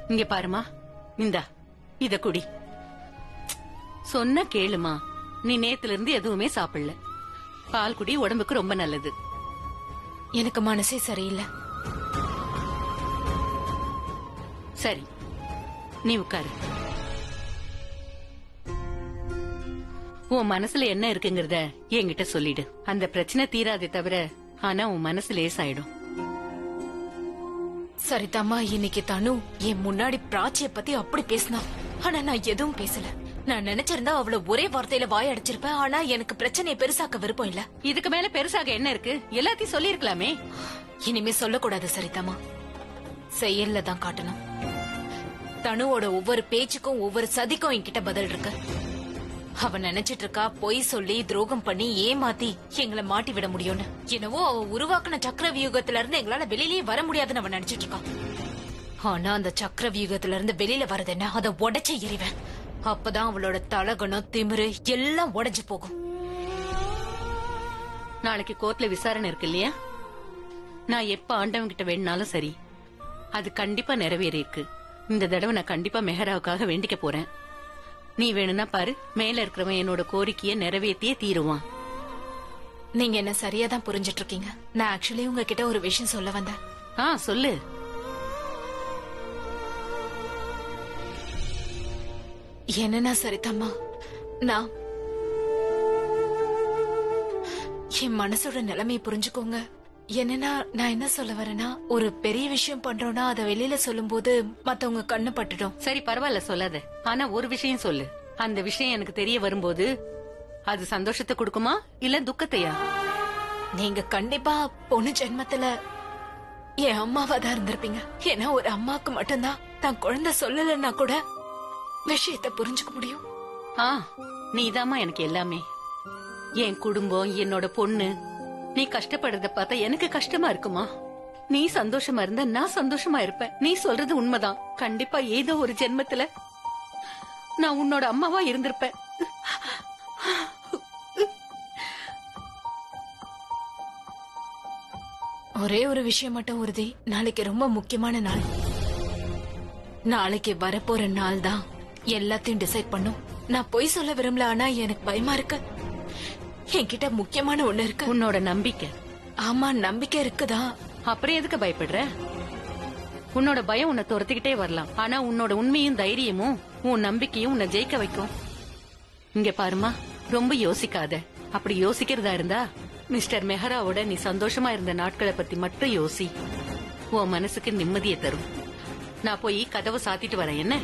இங்க பாருமா இந்தா இத குடி சொன்ன கேளுமா நீ நேத்துல இருந்து எதுவுமே சாப்பிடல பால் குடி உடம்புக்கு ரொம்ப நல்லது எனக்கு மனசே சரியில்லை சரி நீ உட்காரு உன் மனசுல என்ன இருக்குங்கறத என்கிட்ட சொல்லிடு அந்த பிரச்சனை தீராதே தவிர ஆனா உன் மனசு லேசாயிடும் சரிதாம்மா இன்னைக்கு தனு என் முன்னாடி பிராச்சிய பத்தி அப்படி பேசினா ஆனா நான் எதுவும் பேசல நான் நினைச்சிருந்தா அவள ஒரே வார்த்தையில வாய் அடிச்சிருப்பேன் ஆனா எனக்கு பிரச்சனையை பெருசாக்க விருப்பம் இல்ல இதுக்கு மேல பெருசாக என்ன இருக்கு எல்லாத்தையும் சொல்லிருக்கலாமே இனிமே சொல்லக்கூடாது சரிதாம்மா செயல்ல தான் காட்டணும் தனுவோட ஒவ்வொரு பேச்சுக்கும் ஒவ்வொரு சதிக்கும் என்கிட்ட பதில் இருக்கு அவ நினைச்சிட்டு இருக்கா பொய் சொல்லி துரோகம் பண்ணி ஏமாத்தி எங்களை மாட்டி விட முடியும்னு என்னவோ அவ உருவாக்குன சக்கர வியூகத்துல இருந்து எங்களால வெளியிலேயே வர முடியாதுன்னு அவன் நினைச்சிட்டு இருக்கா ஆனா அந்த சக்கர வியூகத்துல இருந்து வெளியில வரது என்ன அதை உடைச்சு எறிவேன் அப்பதான் அவளோட தலகணம் திமிரு எல்லாம் உடைஞ்சு போகும் நாளைக்கு கோர்ட்ல விசாரணை இருக்கு இல்லையா நான் எப்ப ஆண்டவன் கிட்ட வேணுனாலும் சரி அது கண்டிப்பா நிறைவேறி இருக்கு இந்த தடவை நான் கண்டிப்பா மெஹராவுக்காக வேண்டிக்க போறேன் நீ வேணும்னா பாரு மேல இருக்கிறவன் என்னோட கோரிக்கையை நிறைவேற்றியே தீருவான் நீங்க என்ன சரியா தான் புரிஞ்சிட்டு இருக்கீங்க நான் ஆக்சுவலி உங்ககிட்ட ஒரு விஷயம் சொல்ல வந்தேன் ஆ சொல்லு என்னன்னா சரிதம்மா நான் என் மனசோட நிலைமையை புரிஞ்சுக்கோங்க என்னன்னா நான் என்ன சொல்ல வரேன்னா ஒரு பெரிய விஷயம் பண்றோம்னா அதை வெளியில சொல்லும்போது மத்தவங்க கண்ணு பட்டுடும் சரி பரவாயில்ல சொல்லாத ஆனா ஒரு விஷயம் சொல்லு அந்த விஷயம் எனக்கு தெரிய வரும்போது அது சந்தோஷத்தை கொடுக்குமா இல்ல துக்கத்தையா நீங்க கண்டிப்பா பொண்ணு ஜென்மத்துல என் அம்மாவா தான் இருந்திருப்பீங்க ஏன்னா ஒரு அம்மாக்கு மட்டும்தான் தான் குழந்தை சொல்லலைன்னா கூட விஷயத்தை புரிஞ்சுக்க முடியும் ஆ நீதாம்மா எனக்கு எல்லாமே என் குடும்பம் என்னோட பொண்ணு நீ கஷ்டப்படுறத பார்த்தா எனக்கு கஷ்டமா இருக்குமா நீ சந்தோஷமா இருந்தா நான் சந்தோஷமா இருப்பேன் நீ சொல்றது உண்மைதான் கண்டிப்பா ஏதோ ஒரு ஜென்மத்துல நான் உன்னோட அம்மாவா இருந்திருப்பேன் ஒரே ஒரு விஷயம் மட்டும் உறுதி நாளைக்கு ரொம்ப முக்கியமான நாள் நாளைக்கு வரப்போற நாள் தான் எல்லாத்தையும் டிசைட் பண்ணும் நான் பொய் சொல்ல விரும்பல ஆனா எனக்கு பயமா இருக்கு என்கிட்ட முக்கியமான ஒண்ணு இருக்கு உன்னோட நம்பிக்கை ஆமா நம்பிக்கை இருக்குதா அப்புறம் எதுக்கு பயப்படுற உன்னோட பயம் உன்னை துரத்திக்கிட்டே வரலாம் ஆனா உன்னோட உண்மையும் தைரியமும் உன் நம்பிக்கையும் உன்னை ஜெயிக்க வைக்கும் இங்க பாருமா ரொம்ப யோசிக்காத அப்படி யோசிக்கிறதா இருந்தா மிஸ்டர் மெஹராவோட நீ சந்தோஷமா இருந்த நாட்களை பத்தி மட்டும் யோசி உன் மனசுக்கு நிம்மதியை தரும் நான் போய் கதவை சாத்திட்டு வரேன் என்ன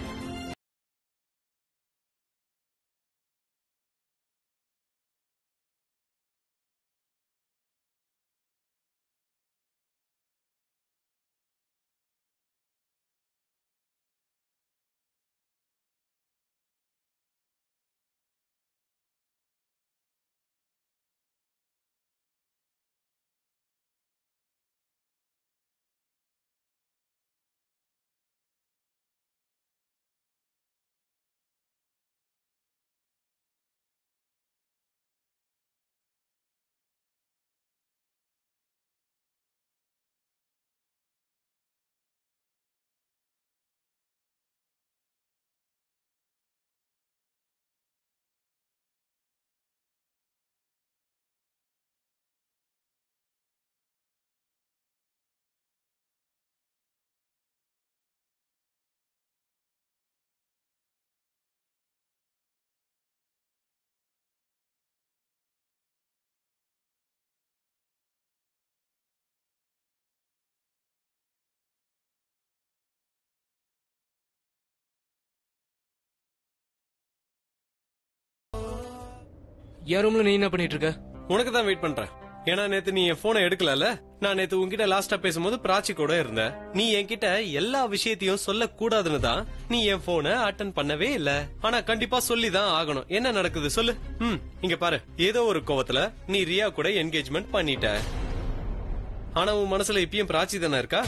என் ரூம்ல நீ என்ன பண்ணிட்டு இருக்க உனக்கு தான் வெயிட் பண்றேன் ஏன்னா நேத்து நீ என் போனை எடுக்கலல நான் நேத்து உன்கிட்ட லாஸ்டா பேசும்போது பிராச்சி கூட இருந்த நீ என்கிட்ட எல்லா விஷயத்தையும் சொல்ல கூடாதுன்னு தான் நீ என் போனை அட்டன் பண்ணவே இல்ல ஆனா கண்டிப்பா சொல்லி தான் ஆகணும் என்ன நடக்குது சொல்லு ம் இங்க பாரு ஏதோ ஒரு கோவத்துல நீ ரியா கூட என்கேஜ்மெண்ட் பண்ணிட்ட ஆனா உன் மனசுல இப்பயும் பிராச்சி தானே இருக்கா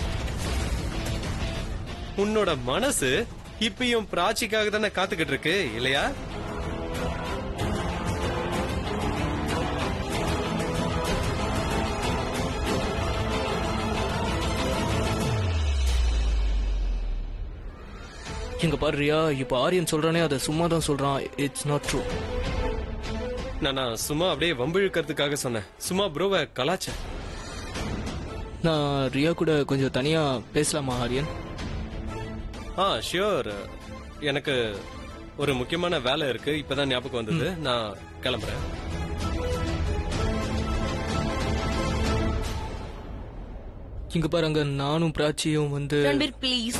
உன்னோட மனசு இப்பயும் பிராச்சிக்காக தானே காத்துக்கிட்டு இருக்கு இல்லையா இங்க பாரு ரியா இப்ப ஆரியன் சொல்றானே அதை சும்மா தான் சொல்றான் இட்ஸ் நாட் ட்ரூ நான் நான் சும்மா அப்படியே வம்பிழுக்கிறதுக்காக சொன்னேன் சும்மா ப்ரோவை கலாச்சேன் நான் ரியா கூட கொஞ்சம் தனியா பேசலாமா ஆரியன் ஆ ஷியோர் எனக்கு ஒரு முக்கியமான வேலை இருக்கு இப்பதான் ஞாபகம் வந்தது நான் கிளம்புறேன் இங்க பாரு அங்க நானும் பிராச்சியும் வந்து Ranbir please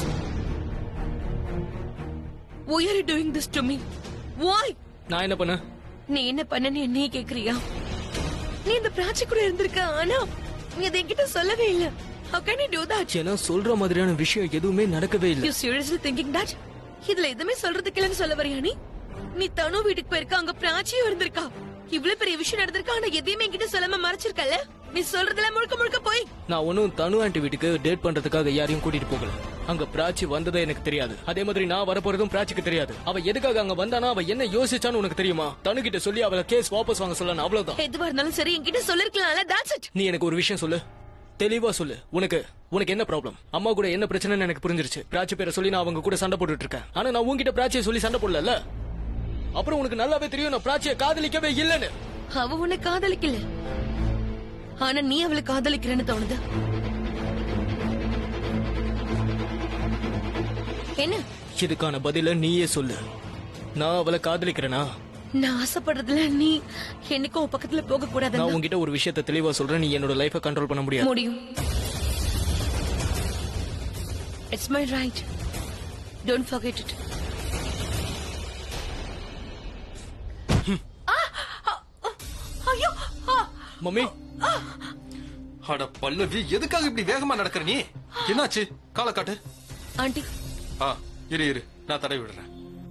why are you doing this to me why நான் என்ன பண்ண நீ என்ன பண்ணன்னு என்னையே கேக்குறியா நீ இந்த பிராச்சி கூட இருந்திருக்க ஆனா நீ அதை என்கிட்ட சொல்லவே இல்ல how can you do that ஏன்னா சொல்ற மாதிரியான விஷயம் எதுவுமே நடக்கவே இல்லை you seriously thinking that இதுல எதுவுமே சொல்றதுக்கு இல்லைன்னு சொல்ல வரியா நீ நீ தனு வீட்டுக்கு போயிருக்க அங்க பிராச்சியும் இருந்திருக்கா இவ்வளவு பெரிய விஷயம் நடந்திருக்கா ஆனா எதையுமே என்கிட்ட சொல்லாம மறைச்சிருக்கல நீ சொல்றதுல முழுக்க முழுக்க போய் நான் ஒன்னும் தனு ஆண்டி வீட்டுக்கு டேட் பண்றதுக்காக யாரையும் கூட்டிட்டு போகல அங்க பிராச்சி வந்ததே எனக்கு தெரியாது அதே மாதிரி நான் வரப்போறதும் பிராச்சிக்கு தெரியாது அவ எதுக்காக அங்க வந்தானா அவ என்ன யோசிச்சான்னு உனக்கு தெரியுமா தனு கிட்ட சொல்லி அவளை கேஸ் வாபஸ் வாங்க சொல்லணும் அவ்வளவுதான் எதுவா இருந்தாலும் சரி என்கிட்ட சொல்லிருக்கலாம்ல that's it நீ எனக்கு ஒரு விஷயம் சொல்லு தெளிவா சொல்லு உனக்கு உனக்கு என்ன ப்ராப்ளம் அம்மா கூட என்ன பிரச்சனைன்னு எனக்கு புரிஞ்சிருச்சு பிராச்சி பேரை சொல்லி நான் அவங்க கூட சண்டை போட்டுட்டு இருக்கேன் ஆனா நான் உன்கிட்ட பிராச்சியை சொல்லி சண்டை போடல அப்புறம் உனக்கு நல்லாவே தெரியும் நான் பிராச்சியை காதலிக்கவே இல்லைன்னு அவ உன்னை காதலிக்கல ஆனா நீ அவளை காதலிக்கிறேன்னு தோணுது என்ன இதுக்கான பதில நீயே சொல்லு நான் அவளை காதலிக்கிறேனா நான் ஆசைப்படுறதுல நீ என்னைக்கும் உன் பக்கத்துல போக நான் கூடாது உன்கிட்ட ஒரு விஷயத்த தெளிவா சொல்றேன் நீ என்னோட லைஃபை கண்ட்ரோல் பண்ண முடியாது முடியும் it's my right don't forget it ஐயோ மம்மி அட பல்லவி எதுக்காக இப்படி வேகமா நடக்கிற நீ என்னாச்சு காலை காட்டு ஆண்டி ஆ இரு இரு நான் தடவி விடுறேன்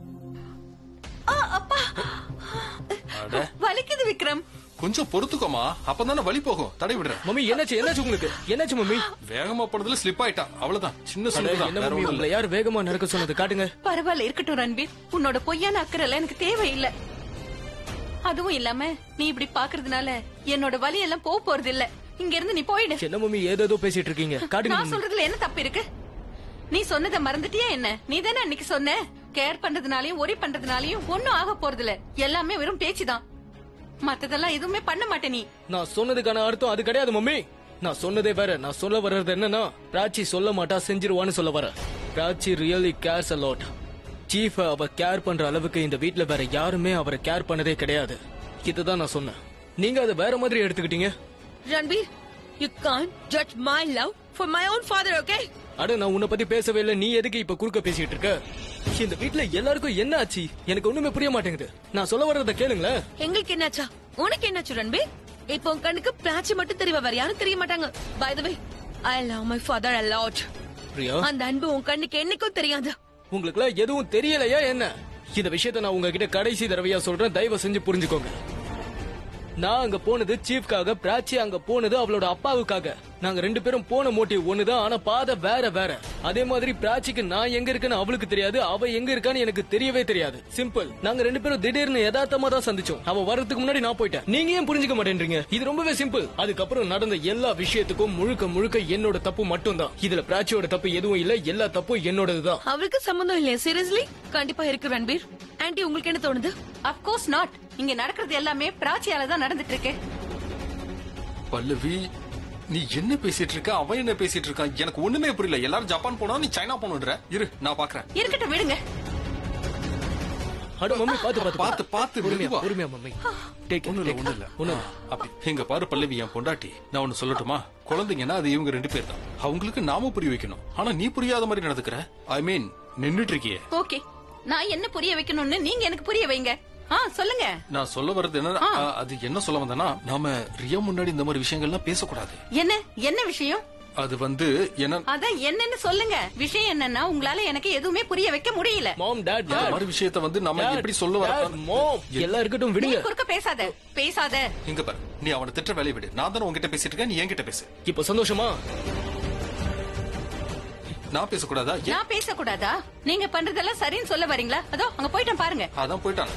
அட வலிக்குது விக்ரம் கொஞ்சம் பொறுத்துக்கோமா அப்பதானே வலி போகும் தடவி விடுறேன் மம்மி என்னாச்சு என்னாச்சு உங்களுக்கு என்னாச்சு மம்மி வேகமா போனதுல ஸ்லிப் ஆயிட்டா அவ்வளவுதான் சின்ன அட, சுண்டு என்ன தான் வேற மம்மி ஒண்ணும் உங்களை இல்ல. யார் வேகமா நடக்க சொன்னது காட்டுங்க பரவாயில்ல இருக்கட்டும் ரன்பீர் உன்னோட பொய்யான அக்கறைல எனக்கு தேவையில்லை அதுவும் இல்லாம நீ இப்படி பாக்குறதுனால என்னோட வலி எல்லாம் போக போறது இல்ல இங்க இருந்து நீ போயிடு என்ன மம்மி ஏதேதோ பேசிட்டு இருக்கீங்க காட்டுங்க நான் மம்மி சொல்றதுல என்ன தப்பு இருக்கு நீ சொன்னதை மறந்துட்டியா என்ன நீ தானே அன்னைக்கு சொன்ன கேர் பண்றதுனாலயும் ஒரி பண்றதுனாலயும் ஒண்ணும் ஆக போறது இல்ல எல்லாமே வெறும் பேச்சுதான் மத்ததெல்லாம் எதுவுமே பண்ண மாட்டே நீ நான் சொன்னதுக்கான அர்த்தம் அது கிடையாது மம்மி நான் சொன்னதே வேற நான் சொல்ல வர்றது என்னன்னா பிராச்சி சொல்ல மாட்டா செஞ்சிருவான்னு சொல்ல வர பிராச்சி ரியலி கேர்ஸ் அலாட் சீஃப் அவ கேர் பண்ற அளவுக்கு இந்த வீட்ல வேற யாருமே அவரை கேர் பண்ணதே கிடையாது இதுதான் நான் சொன்னேன் நீங்க அதை வேற மாதிரி எடுத்துக்கிட்டீங்க Ranbir you can't judge my love for my own father okay அட நான் உன்னை பத்தி பேசவே இல்லை நீ எதுக்கு இப்ப குறுக்க பேசிட்டு இருக்க இந்த வீட்ல எல்லாருக்கும் என்ன ஆச்சு எனக்கு ஒண்ணுமே புரிய மாட்டேங்குது நான் சொல்ல வர்றத கேளுங்களேன் எங்களுக்கு என்னாச்சா உனக்கு என்னாச்சு ரன்பீர் இப்போ உன் கண்ணுக்கு பிளாச்சி மட்டும் தெரியவா வேற யாரும் தெரிய மாட்டாங்க by the way I love my father a lot Priya அந்த அன்பு உன் கண்ணுக்கு என்னைக்கும் தெரியாது உங்களுக்குலாம் எதுவும் தெரியலையா என்ன இந்த விஷயத்த நான் உங்ககிட்ட கடைசி தடவையா சொல்றேன் தயவு செஞ்சு புரிஞ்சுக்கோங்க நான் அங்க போனது சீஃப்காக பிராச்சி அங்க போனது அவளோட அப்பாவுக்காக நாங்க ரெண்டு பேரும் போன மோட்டிவ் ஒண்ணுதான் ஆனா பாதை வேற வேற அதே மாதிரி பிராச்சிக்கு நான் எங்க இருக்கேன்னு அவளுக்கு தெரியாது அவ எங்க இருக்கான்னு எனக்கு தெரியவே தெரியாது சிம்பிள் நாங்க ரெண்டு பேரும் திடீர்னு யதார்த்தமா தான் சந்திச்சோம் அவ வர்றதுக்கு முன்னாடி நான் போயிட்டேன் நீங்க ஏன் புரிஞ்சுக்க மாட்டேன்றீங்க இது ரொம்பவே சிம்பிள் அதுக்கப்புறம் நடந்த எல்லா விஷயத்துக்கும் முழுக்க முழுக்க என்னோட தப்பு மட்டும்தான் இதுல பிராச்சியோட தப்பு எதுவும் இல்ல எல்லா தப்பும் என்னோடதுதான் அவளுக்கு சம்மந்தம் இல்லையா சீரியஸ்லி கண்டிப்பா இருக்கு ரன்பீர் ஆன்ட்டி உங்களுக்கு என்ன தோணுது அப்கோர்ஸ் நாட் இங்க நடக்கிறது எல்லாமே பிராச்சியால தான் நடந்துட்டு இருக்கு பல்லவி நீ என்ன பேசிட்டு இருக்க அவன் என்ன பேசிட்டு இருக்கான் எனக்கு ஒண்ணுமே புரியல எல்லாரும் ஜப்பான் போனா நீ சைனா போனுன்ற இரு நான் பாக்குறேன் இருக்கட்டும் விடுங்க அட மம்மி பாத்து பாத்து பாத்து, பாத்து, பொறுமையா மெதுவா. பொறுமையா மம்மி டேக் ஒண்ணும் இல்ல ஒண்ணும் இல்ல ஒண்ணு அப்படி எங்க பாரு பல்லவி என் பொண்டாட்டி நான் ஒண்ணு சொல்லட்டுமா குழந்தைங்கன்னா அது இவங்க ரெண்டு பேர் தான் அவங்களுக்கு நாம புரிய வைக்கணும் ஆனா நீ புரியாத மாதிரி நடந்துக்கிற ஐ மீன் நின்னுட்டு இருக்கியே ஓகே நான் என்ன புரிய வைக்கணும்னு நீங்க எனக்கு புரிய வைங்க ஆ சொல்லுங்க நான் சொல்ல வர்றது என்ன ஆ, அது என்ன சொல்ல வந்தேன்னா நாம ரியா முன்னாடி இந்த மாதிரி விஷயங்கள்லாம் பேசக்கூடாது என்ன என்ன விஷயம் அது வந்து என்ன அதான் என்னன்னு சொல்லுங்க விஷயம் என்னன்னா உங்களால எனக்கு எதுவுமே புரிய வைக்க முடியல மாம் டாட் இந்த மாதிரி விஷயத்த வந்து நம்ம எப்படி சொல்ல வர மாம் எல்லாம் இருக்கட்டும் நீ விடுங்க குறுக்க பேசாத பேசாத இங்க பாரு நீ அவனை திட்ட வேலையை விடு நான் தானே உன்கிட்ட பேசிட்டு இருக்கேன் நீ என்கிட்ட பேசு இப்போ சந்தோஷமா நான் பேசக்கூடாதா ஏன் நான் பேசக்கூடாதா நீங்க பண்றதெல்லாம் சரின்னு சொல்ல வரீங்களா அதோ அங்க போயிட்டேன் பாருங்க அதான் போயிட்டான்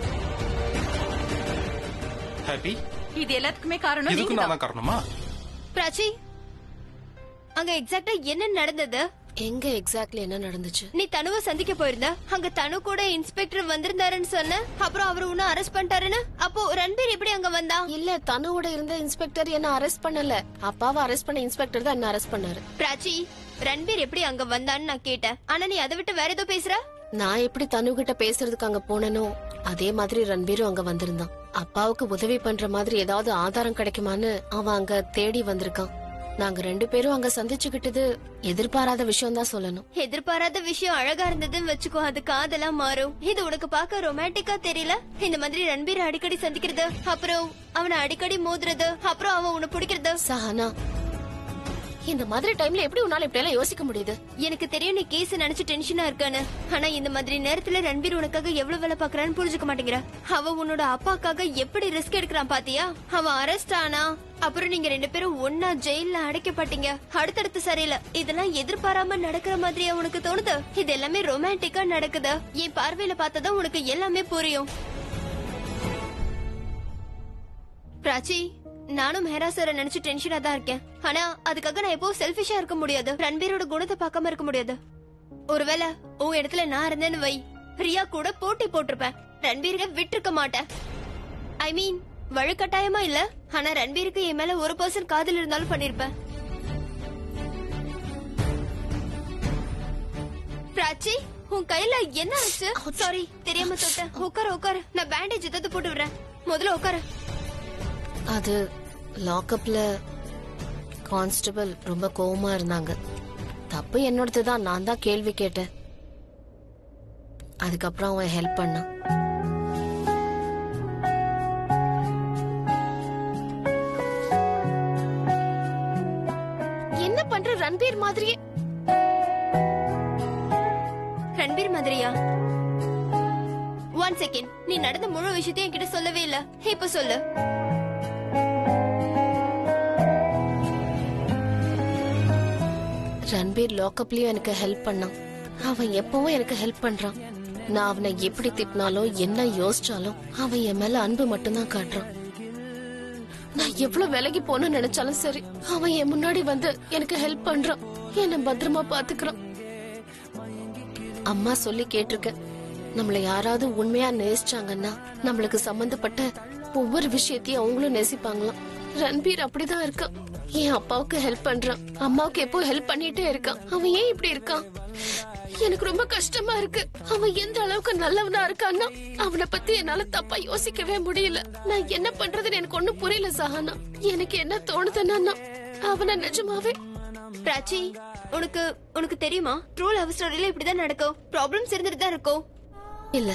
ஹாப்பி இது எல்லாத்துக்குமே காரணம் இதுக்கு நீங்க நான் தான் காரணமா பிராச்சி அங்க எக்ஸாக்ட்டா என்ன நடந்தது எங்க எக்ஸாக்ட்லி என்ன நடந்துச்சு நீ தனுவை சந்திக்க போயிருந்த அங்க தனு கூட இன்ஸ்பெக்டர் வந்திருந்தாருன்னு சொன்ன அப்புறம் அவர் உன்ன அரெஸ்ட் பண்ணிட்டாருன்னு அப்போ ரன்பீர் எப்படி அங்க வந்தா இல்ல தனுவோட இருந்த இன்ஸ்பெக்டர் என்ன அரெஸ்ட் பண்ணல அப்பாவை அரெஸ்ட் பண்ண இன்ஸ்பெக்டர் தான் என்ன அரெஸ்ட் பண்ணாரு பிராச்சி ரன்பீர் எப்படி அங்க வந்தான்னு நான் கேட்டேன் ஆனா நீ அதை விட்டு வேற ஏதோ பேசுற நான் எப்படி தனு கிட்ட பேசுறதுக்கு அங்க போனனோ அதே மாதிரி ரன்பீரும் அங்க வந்திருந்தான் அப்பாவுக்கு உதவி பண்ற மாதிரி ஏதாவது ஆதாரம் கிடைக்குமான்னு அவன் அங்க தேடி வந்திருக்கான் நாங்க ரெண்டு பேரும் அங்க சந்திச்சுக்கிட்டது எதிர்பாராத விஷயம் தான் சொல்லணும் எதிர்பாராத விஷயம் அழகா இருந்ததுன்னு வச்சுக்கோ அது காதலா மாறும் இது உனக்கு பார்க்க ரொமான்டிக்கா தெரியல இந்த மாதிரி ரன்பீர் அடிக்கடி சந்திக்கிறது அப்புறம் அவனை அடிக்கடி மோதுறது அப்புறம் அவன் உன்னை பிடிக்கிறது சஹானா இந்த மாதிரி டைம்ல எப்படி உன்னால இப்படி எல்லாம் யோசிக்க முடியுது எனக்கு தெரியும் நீ கேஸ் நினைச்சு டென்ஷனா இருக்கான்னு ஆனா இந்த மாதிரி நேரத்துல ரன்பீர் உனக்காக எவ்வளவு வேலை பாக்குறான்னு புரிஞ்சுக்க மாட்டேங்கிற அவ உன்னோட அப்பாக்காக எப்படி ரிஸ்க் எடுக்கிறான் பாத்தியா அவன் அரெஸ்ட் ஆனா அப்புறம் நீங்க ரெண்டு பேரும் ஒன்னா ஜெயில அடைக்கப்பட்டீங்க அடுத்தடுத்து சரியில்லை இதெல்லாம் எதிர்பாராம நடக்கிற மாதிரியா உனக்கு தோணுது இது எல்லாமே ரொமான்டிக்கா நடக்குது என் பார்வையில பார்த்ததான் உனக்கு எல்லாமே புரியும் பிராச்சி நானும் மெஹரா சார நினைச்சு டென்ஷனா தான் இருக்கேன் ஆனா அதுக்காக நான் எப்பவும் செல்ஃபிஷா இருக்க முடியாது ரன்பீரோட குணத்தை பார்க்காம இருக்க முடியாது ஒருவேளை உன் இடத்துல நான் இருந்தேன்னு வை ரியா கூட போட்டி போட்டிருப்பேன் ரன்பீரை விட்டிருக்க மாட்டேன் ஐ மீன் வழுக்கட்டாயமா இல்ல ஆனா ரன்பீருக்கு என் மேல ஒரு பர்சன்ட் காதல் இருந்தாலும் பண்ணிருப்பேன் பிராச்சி உன் கையில என்ன ஆச்சு சாரி தெரியாம தொட்டேன் உட்கார உட்கார நான் பேண்டேஜ் ஏதாவது போட்டு விடுறேன் முதல்ல உட்கார அது லாக்அப்ல கான்ஸ்டபிள் ரொம்ப கோவமா இருந்தாங்க தப்பு என்னோடது தான் நான் தான் கேள்வி கேட்டேன் அதுக்கப்புறம் அவன் ஹெல்ப் பண்ணான் என்ன பண்ற ரன்பீர் மாதிரியே ரன்பீர் மாதிரியா ஒன் செகண்ட் நீ நடந்த முழு விஷயத்தையும் என்கிட்ட சொல்லவே இல்ல இப்ப சொல்லு ரன்பீர் லாக்அப்லயும் எனக்கு ஹெல்ப் பண்ணான் அவன் எப்பவும் எனக்கு ஹெல்ப் பண்றான் நான் அவனை எப்படி திட்டினாலும் என்ன யோசிச்சாலும் அவன் என் மேல அன்பு மட்டும்தான் காட்டுறான் நான் எவ்வளவு விலகி போகணும்னு நினைச்சாலும் சரி அவன் என் முன்னாடி வந்து எனக்கு ஹெல்ப் பண்றான் என்ன பத்திரமா பாத்துக்கிறான் அம்மா சொல்லி கேட்டிருக்கேன் நம்மள யாராவது உண்மையா நேசிச்சாங்கன்னா நம்மளுக்கு சம்பந்தப்பட்ட ஒவ்வொரு விஷயத்தையும் அவங்களும் நேசிப்பாங்களாம் ரன்பீர் அப்படிதான் இருக்கான் என் அப்பாவுக்கு ஹெல்ப் பண்றான் அம்மாவுக்கு எப்போ ஹெல்ப் பண்ணிட்டே இருக்கான் அவன் ஏன் இப்படி இருக்கான் எனக்கு ரொம்ப கஷ்டமா இருக்கு அவன் எந்த அளவுக்கு நல்லவனா இருக்கான்னா அவனை பத்தி என்னால தப்பா யோசிக்கவே முடியல நான் என்ன பண்றதுன்னு எனக்கு ஒண்ணும் புரியல சஹானா எனக்கு என்ன தோணுதுன்னா அவனை நிஜமாவே பிராச்சி உனக்கு உனக்கு தெரியுமா ட்ரூ லவ் ஸ்டோரியில இப்படிதான் நடக்கும் ப்ராப்ளம்ஸ் இருந்துட்டு தான் இருக்கும் இல்ல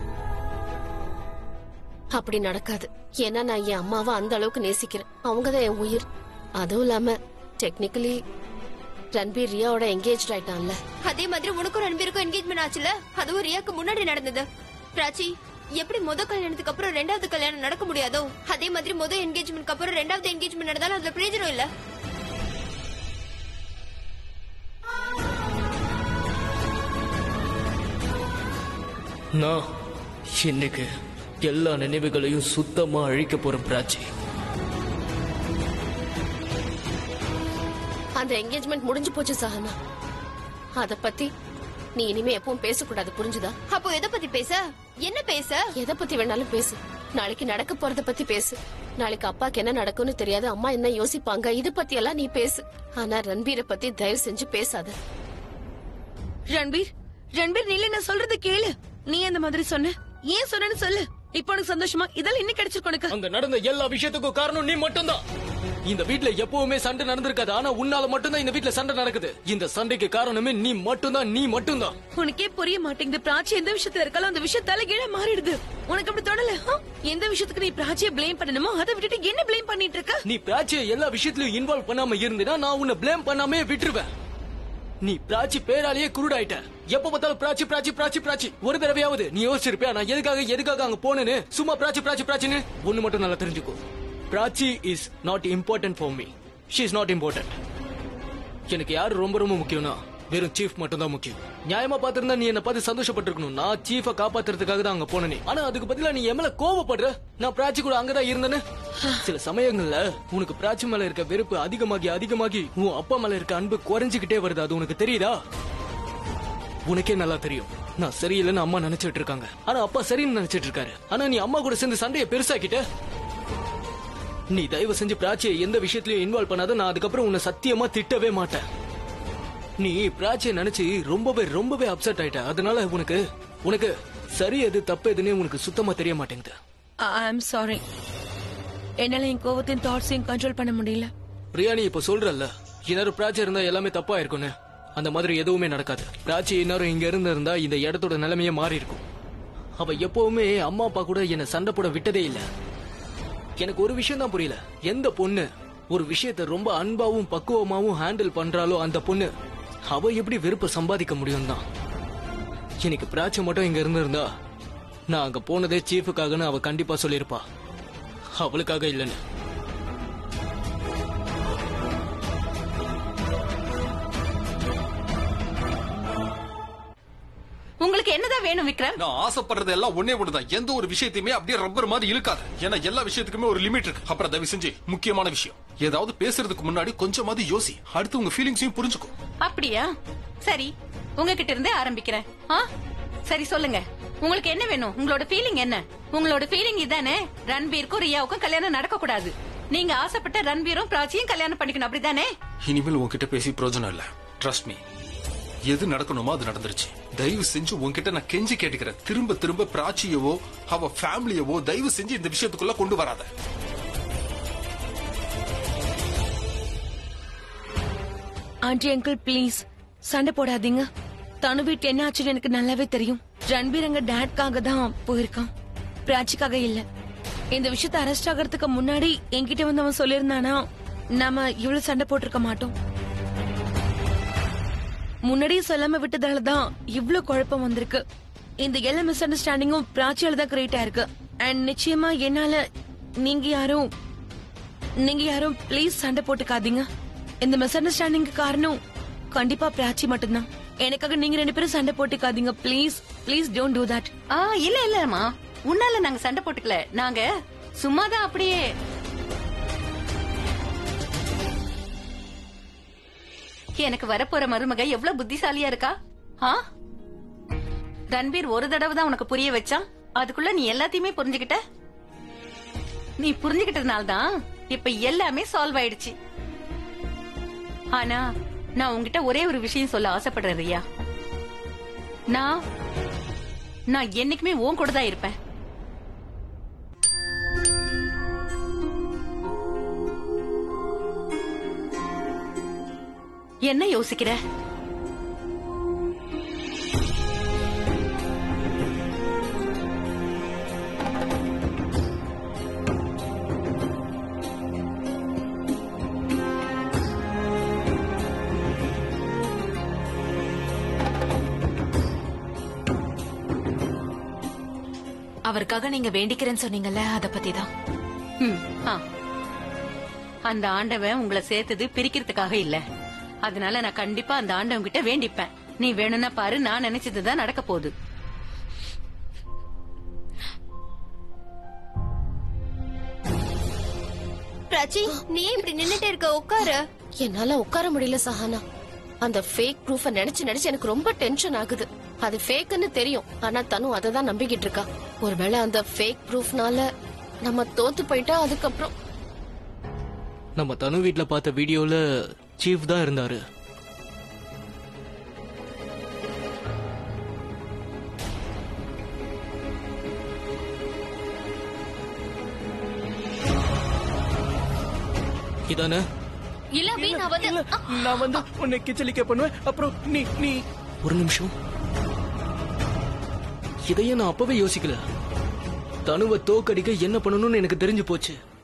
அப்படி நடக்காது ஏன்னா நான் என் அம்மாவை அந்த அளவுக்கு நேசிக்கிறேன் அவங்கதான் என் உயிர் அதுவும் இல்லாம டெக்னிக்கலி ரன்பீர் ரியாவோட என்கேஜ் ஆயிட்டான்ல அதே மாதிரி உனக்கும் ரன்பீருக்கும் என்கேஜ்மெண்ட் ஆச்சுல அதுவும் ரியாக்கு முன்னாடி நடந்தது பிராச்சி எப்படி முத கல்யாணத்துக்கு அப்புறம் ரெண்டாவது கல்யாணம் நடக்க முடியாதோ அதே மாதிரி முத என்கேஜ்மெண்ட்க்கு அப்புறம் ரெண்டாவது என்கேஜ்மெண்ட் நடந்தாலும் அதுல பிரயோஜனம் இல்ல நான் இன்னைக்கு எல்லா நினைவுகளையும் சுத்தமா அழிக்க போறேன் பிராச்சி அந்த என்கேஜ்மெண்ட் முடிஞ்சு போச்சு சஹனா அத பத்தி நீ இனிமே எப்பவும் பேசக்கூடாது புரிஞ்சுதா அப்போ எதை பத்தி பேச என்ன பேச எதை பத்தி வேணாலும் பேசு நாளைக்கு நடக்க போறத பத்தி பேசு நாளைக்கு அப்பாக்கு என்ன நடக்கும்னு தெரியாது அம்மா என்ன யோசிப்பாங்க இது பத்தி எல்லாம் நீ பேசு ஆனா ரன்பீரை பத்தி தயவு செஞ்சு பேசாத ரன்பீர் ரன்பீர் நீல நான் சொல்றது கேளு நீ அந்த மாதிரி சொன்ன ஏன் சொன்னேன்னு சொல்லு இப்போ உனக்கு சந்தோஷமா இதெல்லாம் இன்னும் கிடைச்சிருக்கு உனக்கு அங்க நடந்த எல்லா விஷயத்துக்கும் காரணம் நீ மட்டும்தான் இந்த வீட்ல எப்பவுமே சண்டை நடந்திருக்காது ஆனா உன்னால மட்டும்தான் இந்த வீட்ல சண்டை நடக்குது இந்த சண்டைக்கு காரணமே நீ மட்டும்தான் நீ மட்டும்தான் உனக்கே புரிய மாட்டேங்குது பிராச்சி எந்த விஷயத்துல இருக்காலும் அந்த விஷயம் தலைகீழ மாறிடுது உனக்கு அப்படி தோணல ஆ? எந்த விஷயத்துக்கு நீ பிராச்சிய ப்ளேம் பண்ணணுமோ அதை விட்டுட்டு என்ன ப்ளேம் பண்ணிட்டு இருக்க நீ பிராச்சிய எல்லா விஷயத்திலயும் இன்வால்வ் பண்ணாம இருந்தினா நான் உன்னை ப்ளேம் பண்ணாமே விட்டுருவேன் நீ பிராச்சி பேராலேயே குருடாயிட்ட எப்ப பார்த்தாலும் பிராச்சி பிராச்சி பிராச்சி பிராச்சி ஒரு தடவையாவது நீ யோசிச்சிருப்பியா நான் எதுக்காக எதுக்காக அங்க போனேன்னு சும்மா பிராச்சி பிராச்சி பிராச்சின்னு ஒண்ணு மட்டும் நல்லா தெரிஞ்சுக்கோ Prachi is not important for me she is not important எனக்கு யாரு ரொம்ப ரொம்ப முக்கியம்னா வெறும் சீஃப் மட்டும் தான் முக்கியம் நியாயமா பாத்திருந்தா நீ என்ன பார்த்து சந்தோஷப்பட்டிருக்கணும் நான் சீஃப காப்பாத்துறதுக்காக தான் அங்க போனேனே ஆனா அதுக்கு பதிலா நீ என் மேல கோவப்படுற நான் பிராச்சி கூட அங்கதான் இருந்தேன்னு சில சமயங்கள்ல உனக்கு பிராச்சி மேல இருக்க வெறுப்பு அதிகமாகி அதிகமாகி உன் அப்பா மேல இருக்க அன்பு குறைஞ்சுக்கிட்டே வருது அது உனக்கு தெரியுதா உனக்கே நல்லா தெரியும் நான் சரியில்லைன்னு அம்மா நினைச்சிட்டு இருக்காங்க ஆனா அப்பா சரின்னு நினைச்சிட்டு இருக்காரு ஆனா நீ அம்மா கூட சேர்ந்து சண்டையை பெருசாக்கிட்ட நீ தயவு செஞ்சு பிராச்சியை எந்த விஷயத்திலயும் இன்வால்வ் பண்ணாத நான் அதுக்கப்புறம் உன்னை சத்தியமா திட்டவே மாட்டேன் நீ பிராச்சியை நினைச்சு ரொம்பவே ரொம்பவே அப்செட் ஆயிட்ட அதனால உனக்கு உனக்கு சரி எது தப்பு எதுன்னே உனக்கு சுத்தமா தெரிய மாட்டேங்குது ஐ எம் சாரி என்னால என் கோவத்தின் தாட்ஸையும் கண்ட்ரோல் பண்ண முடியல பிரியா நீ இப்ப சொல்றல்ல இன்னொரு பிராச்சி இருந்தா எல்லாமே தப்பா இருக்கும்னு அந்த மாதிரி எதுவுமே நடக்காது பிராச்சி இன்னொரு இங்க இருந்து இருந்தா இந்த இடத்தோட நிலைமையே மாறி இருக்கும் அவ எப்பவுமே அம்மா அப்பா கூட என்ன சண்டை போட விட்டதே இல்ல எனக்கு ஒரு விஷயம் தான் புரியல எந்த பொண்ணு ஒரு விஷயத்த ரொம்ப அன்பாவும் பக்குவமாவும் ஹேண்டில் பண்றாலோ அந்த பொண்ணு அவ எப்படி வெறுப்ப சம்பாதிக்க முடியும் தான் எனக்கு பிராச்சி மட்டும் இங்க இருந்திருந்தா நான் அங்க போனதே சீஃபுக்காகன்னு அவ கண்டிப்பா சொல்லியிருப்பா அவளுக்காக இல்லைன்னு உங்களுக்கு என்னதான் வேணும் விக்ரம் நான் ஆசைப்படுறது எல்லாம் ஒன்னே ஒண்ணுதான் எந்த ஒரு விஷயத்தையுமே அப்படியே ரப்பர் மாதிரி இழுக்காது ஏன்னா எல்லா விஷயத்துக்குமே ஒரு லிமிட் இருக்கு அப்புறம் தயவு செஞ்சு முக்கியமான விஷயம் ஏதாவது பேசுறதுக்கு முன்னாடி கொஞ்சமாவது யோசி அடுத்து உங்க ஃபீலிங்ஸையும் புரிஞ்சுக்கோ அப்படியா சரி உங்ககிட்ட இருந்தே ஆரம்பிக்கிறேன் ஆ சரி சொல்லுங்க உங்களுக்கு என்ன வேணும் உங்களோட ஃபீலிங் என்ன உங்களோட ஃபீலிங் இதானே ரன்பீருக்கும் ரியாவுக்கும் கல்யாணம் நடக்க கூடாது நீங்க ஆசைப்பட்ட ரன்பீரும் பிராச்சியும் கல்யாணம் பண்ணிக்கணும் அப்படிதானே இனிமேல் உன்கிட்ட பேசி பிரயோஜனம் இல்ல ட்ரஸ்ட் மீ எது நடக்கணுமோ அது நடந்துருச்சு தயவு செஞ்சு உன்கிட்ட நான் கெஞ்சி கேட்டுக்கிறேன் திரும்ப திரும்ப பிராச்சியவோ அவ ஃபேமிலியவோ தயவு செஞ்சு இந்த விஷயத்துக்குள்ள கொண்டு வராத ஆண்டி அங்கிள் ப்ளீஸ் சண்டை போடாதீங்க தனு வீட்டு என்ன ஆச்சுன்னு எனக்கு நல்லாவே தெரியும் ரன்பீர் அங்க டேட்காக தான் போயிருக்கான் பிராச்சிக்காக இல்ல இந்த விஷயத்த அரெஸ்ட் ஆகிறதுக்கு முன்னாடி என்கிட்ட வந்து அவன் சொல்லியிருந்தானா நாம இவ்வளவு சண்டை போட்டிருக்க மாட்டோம் முன்னாடியே சொல்லாம விட்டதால தான் இவ்ளோ குழப்பம் வந்திருக்கு இந்த எல்லா மிஸ் அண்டர்ஸ்டாண்டிங்கும் பிராச்சியால தான் கிரியேட் ஆயிருக்கு அண்ட் நிச்சயமா என்னால நீங்க யாரும் நீங்க யாரும் ப்ளீஸ் சண்டை போட்டுக்காதீங்க இந்த மிஸ் அண்டர்ஸ்டாண்டிங்க்கு காரணம் கண்டிப்பா பிராச்சி மட்டும்தான் எனக்காக நீங்க ரெண்டு பேரும் சண்டை போட்டுக்காதீங்க please please don't do that ஆ இல்ல இல்லம்மா உன்னால நாங்க சண்டை போட்டுக்கல நாங்க சும்மாதான் அப்படியே எனக்கு வரப்போற மருமக எவ்வளவு புத்திசாலியா இருக்கா ஆ ரன்பீர் ஒரு தடவை தான் உனக்கு புரிய வச்சான் அதுக்குள்ள நீ எல்லாத்தையுமே புரிஞ்சுக்கிட்ட நீ புரிஞ்சுக்கிட்டதுனால தான் இப்ப எல்லாமே சால்வ் ஆயிடுச்சு ஆனா நான் உன்கிட்ட ஒரே ஒரு விஷயம் சொல்ல ஆசைப்படுறேன் ரியா நான் நான் என்னைக்குமே உன் கூட தான் இருப்பேன் என்ன யோசிக்கிற அவருக்காக நீங்க வேண்டிக்கிறேன்னு சொன்னீங்கல்ல அத பத்தி தான் ம், ஆ. அந்த ஆண்டவன் உங்களை சேர்த்தது பிரிக்கிறதுக்காக இல்ல அதனால நான் கண்டிப்பா அந்த ஆண்டவன் கிட்ட வேண்டிப்பேன் நீ வேணும்னா பாரு நான் நினைச்சதுதான் நடக்க போகுது பிராச்சி நீ ஏன் இப்படி நின்னுட்டே இருக்க உட்காரு என்னால உட்கார முடியல சஹானா அந்த ஃபேக் ப்ரூஃப நினைச்சு நினைச்சு எனக்கு ரொம்ப டென்ஷன் ஆகுது அது ஃபேக்னு தெரியும் ஆனா தனு அதை தான் நம்பிக்கிட்டு இருக்கா ஒருவேளை அந்த ஃபேக் ப்ரூஃப்னால நம்ம தோத்து போயிட்டா அதுக்கப்புறம் நம்ம தனு வீட்ல பார்த்த வீடியோல சீஃப் தான் இருந்தாரு இதானே இல்ல அபி, நான் வந்து நான் வந்து உன்னை கிச்சலிக்க பண்ணுவேன் அப்புறம் நீ நீ ஒரு நிமிஷம் இதையே நான் அப்பவே யோசிக்கல தனுவை தோக்கடிக்க என்ன பண்ணணும்னு எனக்கு தெரிஞ்சு போச்சு